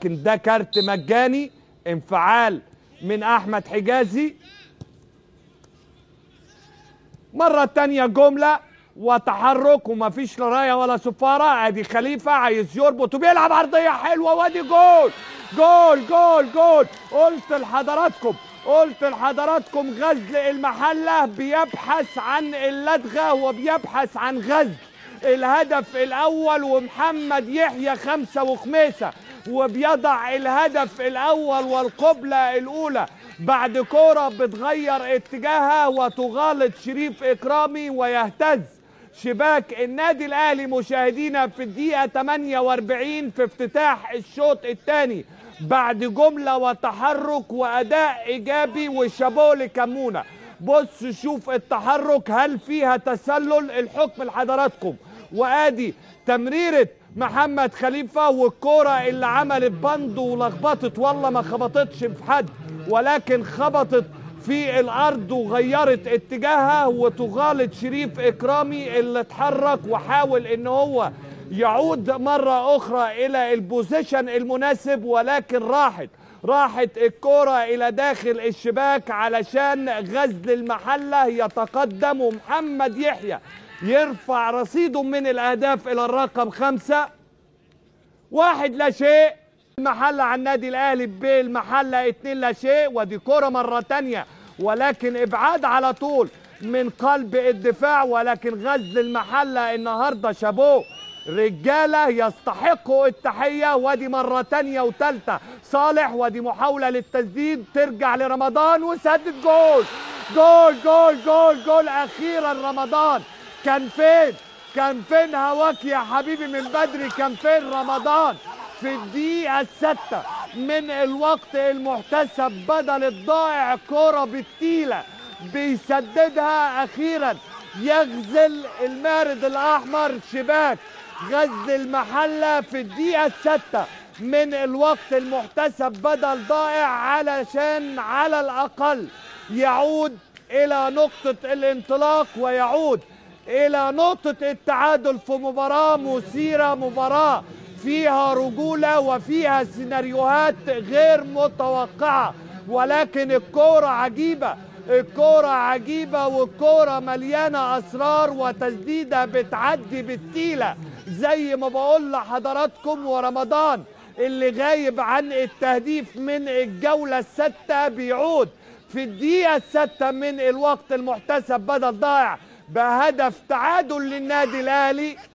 لكن ده كارت مجاني انفعال من احمد حجازي مرة تانية جملة وتحرك ومفيش لا رايه ولا صفاره ادي خليفه عايز يربط وبيلعب عرضيه حلوه وادي جول جول جول جول قلت لحضراتكم قلت لحضراتكم غزل المحله بيبحث عن اللدغه وبيبحث عن غزل الهدف الاول ومحمد يحيى خمسه وخميسه وبيضع الهدف الاول والقبله الاولى بعد كوره بتغير اتجاهها وتغالط شريف اكرامي ويهتز شباك النادي الاهلي مشاهدينا في الدقيقه 48 في افتتاح الشوط الثاني بعد جمله وتحرك واداء ايجابي وشابوه لكمونه بص شوف التحرك هل فيها تسلل الحكم لحضراتكم وادي تمريره محمد خليفه والكوره اللي عملت بند ولخبطت والله ما خبطتش في حد ولكن خبطت في الارض وغيرت اتجاهها وتغالط شريف اكرامي اللي اتحرك وحاول ان هو يعود مرة اخرى الى البوزيشن المناسب ولكن راحت راحت الكرة الى داخل الشباك علشان غزل المحلة يتقدم ومحمد يحيى يرفع رصيده من الاهداف الى الرقم خمسة واحد لا شيء المحلة على النادي الاهلي بالمحلة اتنين لا شيء ودي كرة مرة تانية ولكن ابعاد على طول من قلب الدفاع ولكن غزل المحلة النهاردة شابوه رجالة يستحقوا التحية ودي مرة تانية وتالتة صالح ودي محاولة للتسديد ترجع لرمضان وسدد جول جول جول جول جول أخيرا رمضان كان فين كان فين هواك يا حبيبي من بدري كان فين رمضان في الدقيقة الستة من الوقت المحتسب بدل الضائع كرة بالتيلة بيسددها أخيرا يغزل المارد الأحمر شباك غزل المحلة في الدقيقة الستة من الوقت المحتسب بدل ضائع علشان على الأقل يعود إلى نقطة الانطلاق ويعود إلى نقطة التعادل في مباراة مثيرة مباراة فيها رجولة وفيها سيناريوهات غير متوقعة ولكن الكورة عجيبة الكورة عجيبة والكورة مليانة أسرار وتسديدة بتعدي بالتيلة زي ما بقول لحضراتكم ورمضان اللي غايب عن التهديف من الجولة الستة بيعود في الدقيقة الستة من الوقت المحتسب بدل ضائع بهدف تعادل للنادي الأهلي